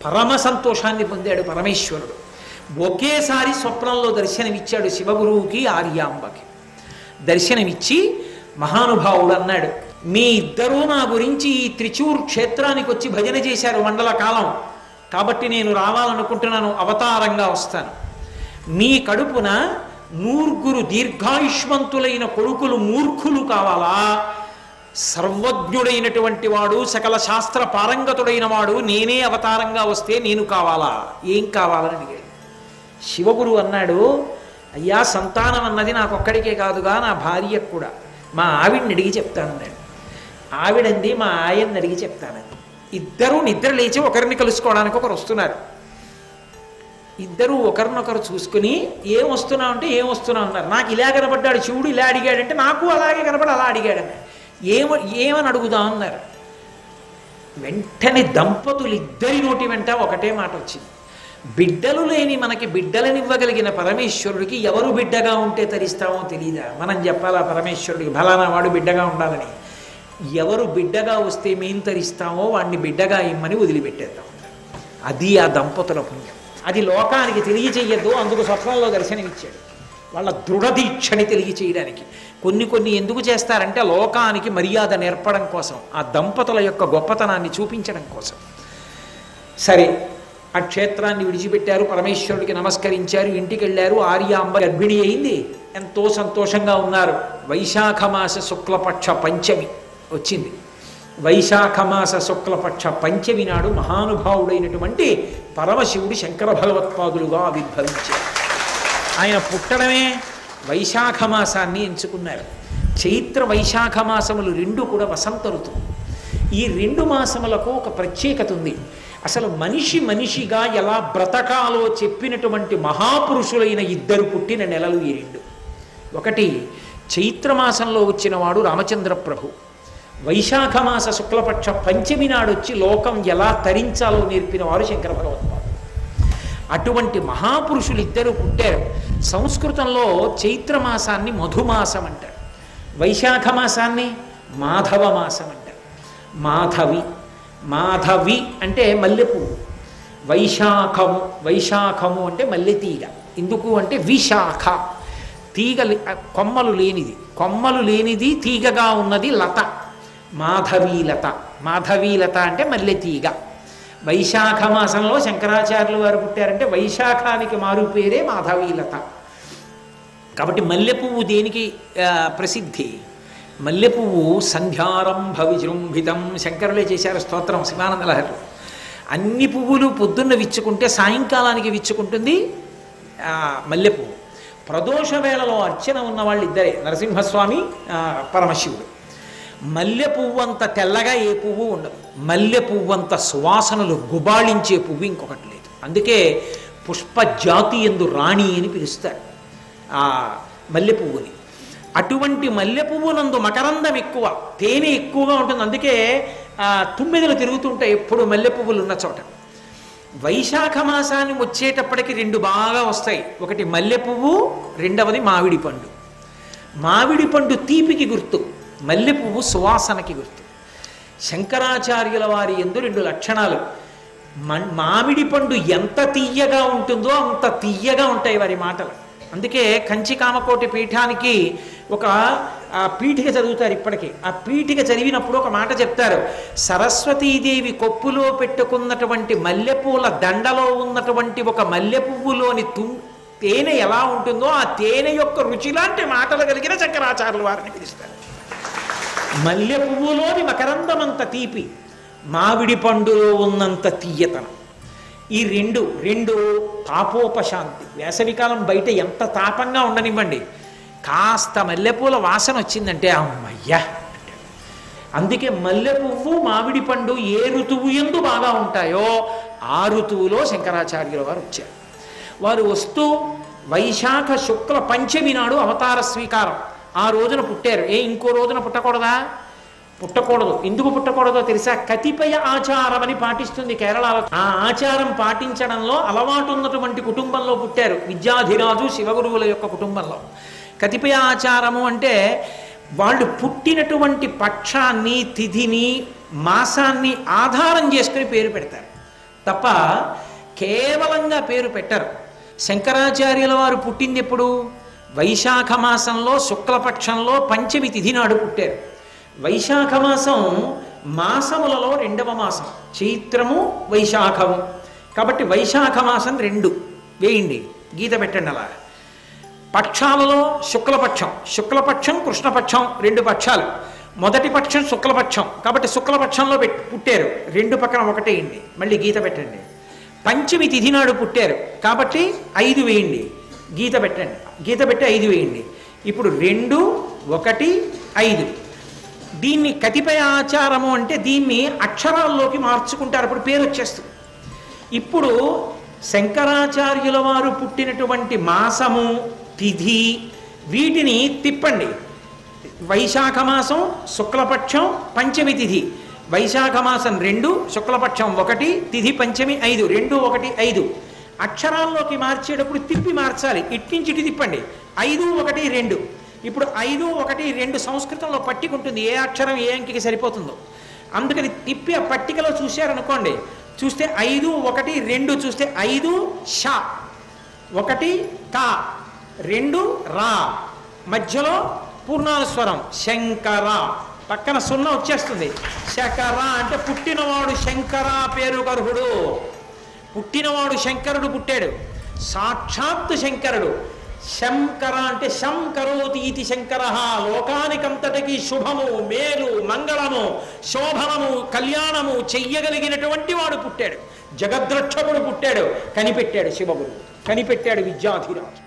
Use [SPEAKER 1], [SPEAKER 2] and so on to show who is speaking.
[SPEAKER 1] పరమ సంతోషాన్ని పొందాడు పరమేశ్వరుడు ఒకేసారి స్వప్నంలో దర్శనమిచ్చాడు శివగురువుకి ఆర్యాంబకి దర్శనమిచ్చి మహానుభావుడు అన్నాడు మీ ఇద్దరూ నా గురించి ఈ త్రిచూర్ క్షేత్రానికి వచ్చి భజన చేశారు మండల కాలం కాబట్టి నేను రావాలనుకుంటున్నాను అవతారంగా వస్తాను మీ కడుపున నూర్గురు దీర్ఘాయుష్మంతులైన కొడుకులు మూర్ఖులు కావాలా సర్వజ్ఞుడైనటువంటి వాడు సకల శాస్త్ర పారంగతుడైన వాడు నేనే అవతారంగా వస్తే నేను కావాలా ఏం కావాలని అడిగాడు శివగురు అన్నాడు అయ్యా సంతానం అన్నది నాకు ఒక్కడికే కాదుగా నా భార్యకు కూడా మా ఆవిడ్ని అడిగి చెప్తానన్నాడు ఆవిడంది మా ఆయన్ని అడిగి చెప్తానండి ఇద్దరూ నిద్ర లేచి ఒకరిని కలుసుకోవడానికి ఒకరు వస్తున్నారు ఇద్దరూ ఒకరినొకరు చూసుకుని ఏం వస్తున్నావు అంటే ఏం వస్తున్నావు అన్నారు నాకు ఇలా కనబడ్డాడు శివుడు ఇలా అడిగాడంటే నాకు అలాగే కనబడి అలా అడిగాడన్నారు ఏమ ఏమని అడుగుదాం అన్నారు వెంటనే దంపతులు ఇద్దరి నోటి వెంట ఒకటే మాట వచ్చింది బిడ్డలు లేని మనకి బిడ్డలనివ్వగలిగిన పరమేశ్వరుడికి ఎవరు బిడ్డగా ఉంటే తరిస్తామో తెలియదా మనం చెప్పాలా పరమేశ్వరుడికి ఫలానా వాడు బిడ్డగా ఉండాలని ఎవరు బిడ్డగా వస్తే మేం తరిస్తామో వాడిని బిడ్డగా ఇమ్మని వదిలిపెట్టేద్దాం అది ఆ దంపతుల పుణ్యం అది లోకానికి తెలియచేయద్దు అందుకు స్వప్నంలో దర్శనమిచ్చాడు వాళ్ళ దృఢదీక్షని తెలియచేయడానికి కొన్ని కొన్ని ఎందుకు చేస్తారంటే లోకానికి మర్యాద నేర్పడం కోసం ఆ దంపతుల యొక్క గొప్పతనాన్ని చూపించడం కోసం సరే ఆ క్షేత్రాన్ని విడిచిపెట్టారు పరమేశ్వరుడికి నమస్కరించారు ఇంటికి వెళ్ళారు ఆర్యాంబ గర్భిణి అయింది ఎంతో సంతోషంగా ఉన్నారు వైశాఖ మాస శుక్లపక్ష పంచమి వచ్చింది వైశాఖ మాస శుక్లపక్ష పంచమి నాడు మహానుభావుడైనటువంటి పరమశివుడు శంకర భగవత్పాదులుగా ఆవిర్భవించారు ఆయన పుట్టడమే వైశాఖ మాసాన్ని ఎంచుకున్నారు చైత్ర వైశాఖ మాసములు రెండు కూడా వసంత ఋతువు ఈ రెండు మాసములకు ఒక ప్రత్యేకత ఉంది అసలు మనిషి మనిషిగా ఎలా బ్రతకాలో చెప్పినటువంటి మహాపురుషులైన ఇద్దరు పుట్టిన నెలలు ఈ రెండు ఒకటి చైత్రమాసంలో వచ్చిన వాడు రామచంద్ర ప్రభు వైశాఖ మాస శుక్లపక్ష పంచమి నాడు వచ్చి లోకం ఎలా తరించాలో నేర్పిన వారు శంకర భగవత్పాదు అటువంటి మహాపురుషులు ఇద్దరు పుట్టారు సంస్కృతంలో చైత్రమాసాన్ని మధుమాసం అంటారు వైశాఖ మాసాన్ని మాధవ మాసం అంటారు మాధవి మాధవి అంటే మల్లెపువ్వు వైశాఖము వైశాఖము అంటే మల్లె తీగ ఎందుకు అంటే విశాఖ తీగ లే- కొమ్మలు లేనిది కొమ్మలు లేనిది తీగగా ఉన్నది లత మాధవీలత మాధవీలత అంటే మల్లె తీగ వైశాఖ మాసంలో శంకరాచార్యులు వారు పుట్టారంటే వైశాఖానికి మారు పేరే మాధవీలత కాబట్టి మల్లె పువ్వు దేనికి ఆ, ప్రసిద్ధి మల్లె పువ్వు సంధ్యారంభ విజృంభితం శంకరులే చేశారు స్తోత్రం శివానంద లహరిలో అన్ని పువ్వులు పొద్దున్న విచ్చుకుంటే సాయంకాలానికి విచ్చుకుంటుంది ఆ, మల్లె పువ్వు ప్రదోష వేళలో అర్చన ఉన్న వాళ్ళు ఇద్దరే నరసింహస్వామి ఆ, పరమశివుడు మల్లె పువ్వు అంత తెల్లగా ఏ పువ్వు ఉండదు మల్లె పువ్వు అంత సువాసనలు గుబాళించే పువ్వు ఇంకొకటి లేదు అందుకే పుష్ప జాతి ఎందు రాణి అని పిలుస్తారు ఆ మల్లె పువ్వుని అటువంటి మల్లె పువ్వునందు మకరందం ఎక్కువ తేనె ఎక్కువగా ఉంటుంది అందుకే ఆ, తుమ్మెదలు తిరుగుతుంటాయి ఎప్పుడు మల్లె పువ్వులు ఉన్న చోట వైశాఖ మాసాన్ని వచ్చేటప్పటికి రెండు బాగా వస్తాయి ఒకటి మల్లె పువ్వు రెండవది మామిడి పండు మామిడి పండు తీపికి గుర్తు మల్లె పువ్వు సువాసనకి గుర్తు శంకరాచార్యుల వారి ఎందు రెండు లక్షణాలు మన్- మామిడి పండు ఎంత తీయగా ఉంటుందో అంత తీయగా ఉంటాయి వారి మాటలు అందుకే కంచి కామకోటి పీఠానికి ఒక ఆ, పీఠిక చదువుతారు ఇప్పటికీ ఆ పీఠిక చదివినప్పుడు ఒక మాట చెప్తారు సరస్వతీదేవి కొప్పులో పెట్టుకున్నటువంటి మల్లెపూల దండలో ఉన్నటువంటి ఒక మల్లె పువ్వులోని తు తేనె ఎలా ఉంటుందో ఆ తేనె యొక్క రుచి లాంటి మాటలు కలిగిన శంకరాచార్యుల వారిని పిలుస్తారు మల్లె పువ్వులోని మకరందమంత తీపి మామిడి పండులో ఉన్నంత తీయతనం ఈ రెండు రెండు తాపోపశాంతి వేసవికాలం బయట ఎంత తాపంగా ఉండనివ్వండి కాస్త మల్లెపూల వాసన వచ్చిందంటే అమ్మయ్యా అంటాడు. అందుకే మల్లె పువ్వు మామిడి పండు ఏ ఋతువు ఎందు బాగా ఉంటాయో ఆ ఋతువులో శంకరాచార్యుల వారు వచ్చారు వారు వస్తూ వైశాఖ శుక్ల పంచమి నాడు అవతార స్వీకారం ఆ రోజున పుట్టారు ఏ ఇంకో రోజున పుట్టకూడదా పుట్టకూడదు ఎందుకు పుట్టకూడదో తెలుసా కతిపయ ఆచారం అని పాటిస్తుంది కేరళలో ఆ ఆచారం పాటించడంలో అలవాటు ఉన్నటువంటి కుటుంబంలో పుట్టారు విద్యాధిరాజు శివగురువుల యొక్క కుటుంబంలో కతిపయ ఆచారము అంటే వాళ్ళు పుట్టినటువంటి పక్షాన్ని తిథిని మాసాన్ని ఆధారం చేసుకుని పేరు పెడతారు తప్ప కేవలంగా పేరు పెట్టరు శంకరాచార్యుల వారు పుట్టింది ఎప్పుడు వైశాఖ మాసంలో శుక్లపక్షంలో పంచమి తిథి నాడు పుట్టారు వైశాఖ మాసం మాసములలో రెండవ మాసం చైత్రము వైశాఖము కాబట్టి వైశాఖ మాసం రెండు వేయండి గీత పెట్టండి అలా పక్షాలలో శుక్లపక్షం శుక్లపక్షం కృష్ణపక్షం రెండు పక్షాలు మొదటి పక్షం శుక్లపక్షం కాబట్టి శుక్లపక్షంలో పెట్ పుట్టారు రెండు పక్కన ఒకటేయండి మళ్ళీ గీత పెట్టండి పంచమి తిథి నాడు పుట్టారు కాబట్టి ఐదు వేయండి గీత పెట్టండి గీత పెట్టి ఐదు వేయండి ఇప్పుడు రెండు ఒకటి ఐదు దీన్ని కతిపయ ఆచారము అంటే దీన్ని అక్షరాల్లోకి మార్చుకుంటారు అప్పుడు పేరు వచ్చేస్తుంది ఇప్పుడు శంకరాచార్యుల వారు పుట్టినటువంటి మాసము తిథి వీటిని తిప్పండి వైశాఖ మాసం శుక్లపక్షం పంచమి తిథి వైశాఖ మాసం రెండు శుక్లపక్షం ఒకటి తిథి పంచమి ఐదు రెండు ఒకటి ఐదు అక్షరాల్లోకి మార్చేటప్పుడు తిప్పి మార్చాలి ఇట్నుంచి ఇటు తిప్పండి ఐదు ఒకటి రెండు ఇప్పుడు ఐదు ఒకటి రెండు సంస్కృతంలో పట్టికుంటుంది ఏ అక్షరం ఏ అంకికి సరిపోతుందో అందుకని తిప్పి ఆ పట్టికలో చూశారనుకోండి చూస్తే ఐదు ఒకటి రెండు చూస్తే ఐదు షా ఒకటి కా రెండు రా మధ్యలో పూర్ణాల స్వరం శంకర పక్కన సున్నా వచ్చేస్తుంది శకర అంటే పుట్టినవాడు శంకర పేరు గర్హుడు పుట్టినవాడు శంకరుడు పుట్టాడు సాక్షాత్తు శంకరుడు శంకర అంటే శంకరోతి ఇది శంకర లోకానికంతటికి శుభము మేలు మంగళము శోభనము కళ్యాణము చెయ్యగలిగినటువంటి వాడు పుట్టాడు జగద్రక్షకుడు పుట్టాడు కనిపెట్టాడు శివగురు కనిపెట్టాడు విద్యాధిరాజు